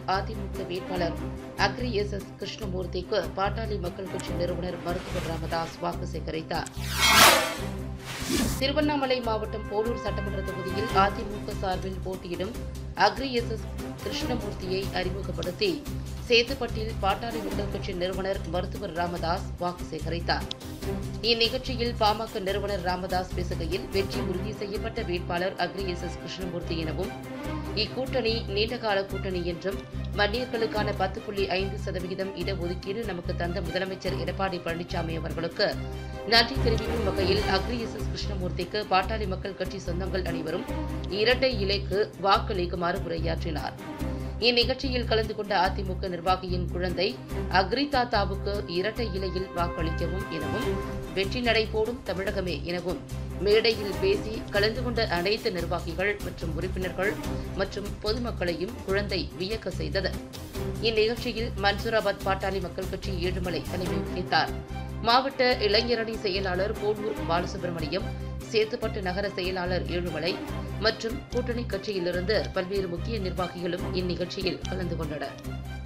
அதிமுக வேட்பாளர் Agri S S கிருஷ்ணமூர்த்திக்கு பாட்டாளி மக்கள் கட்சி நிறுவனர் மருத்துவர் ராமதாஸ் வாக்கு சேகரித்தார் திருவண்ணாமலை மாவட்டம் போலூர் சட்டமன்ற தொகுதியில் அதிமுக சார்பில் போட்டியிடும் அக்ரி எஸ் எஸ் கிருஷ்ணமூர்த்தியை அறிமுகப்படுத்தி சேத்துப்பட்டில் பாட்டாளி மக்கள் கட்சி நிறுவனர் மருத்துவர் ராமதாஸ் வாக்கு சேகரித்தார் இந்நிகழ்ச்சியில் பாமக நிறுவனர் ராமதாஸ் பேசுகையில் வெற்றி உறுதி செய்யப்பட்ட வேட்பாளர் அக்ரி எஸ் எஸ் கிருஷ்ணமூர்த்தி எனவும் இக்கூட்டணி நீண்டகால கூட்டணி என்றும் வன்னியர்களுக்கான பத்து புள்ளி ஐந்து சதவிகிதம் இடஒதுக்கீடு நமக்கு தந்த முதலமைச்சர் எடப்பாடி பழனிசாமி அவர்களுக்கு நன்றி தெரிவிக்கும் வகையில் அக்ரி எஸ் எஸ் கிருஷ்ணமூர்த்திக்கு பாட்டாளி மக்கள் கட்சி சொந்தங்கள் அனைவரும் இரட்டை இலைக்கு வாக்களிக்குமாறு உரையாற்றினார் இந்நிகழ்ச்சியில் கலந்து கொண்ட அதிமுக நிர்வாகியின் குழந்தை அக்ரி தாத்தாவுக்கு இரட்டை இலையில் வாக்களிக்கவும் எனவும் வெற்றி நடை போடும் தமிழகமே எனவும் மேடையில் பேசி கலந்து கொண்ட அனைத்து நிர்வாகிகள் மற்றும் உறுப்பினர்கள் மற்றும் பொதுமக்களையும் குழந்தை வியக்க செய்தது இந்நிகழ்ச்சியில் மன்சூராபாத் பாட்டாளி மக்கள் கட்சி ஏழுமலை தலைமை வகித்தார் மாவட்ட இளைஞரணி செயலாளர் போலூர் பாலசுப்ரமணியம் சேத்துப்பட்டு நகர செயலாளர் ஏழுமலை மற்றும் கூட்டணி கட்சியிலிருந்து பல்வேறு முக்கிய நிர்வாகிகளும் இந்நிகழ்ச்சியில் கலந்து கொண்டனர்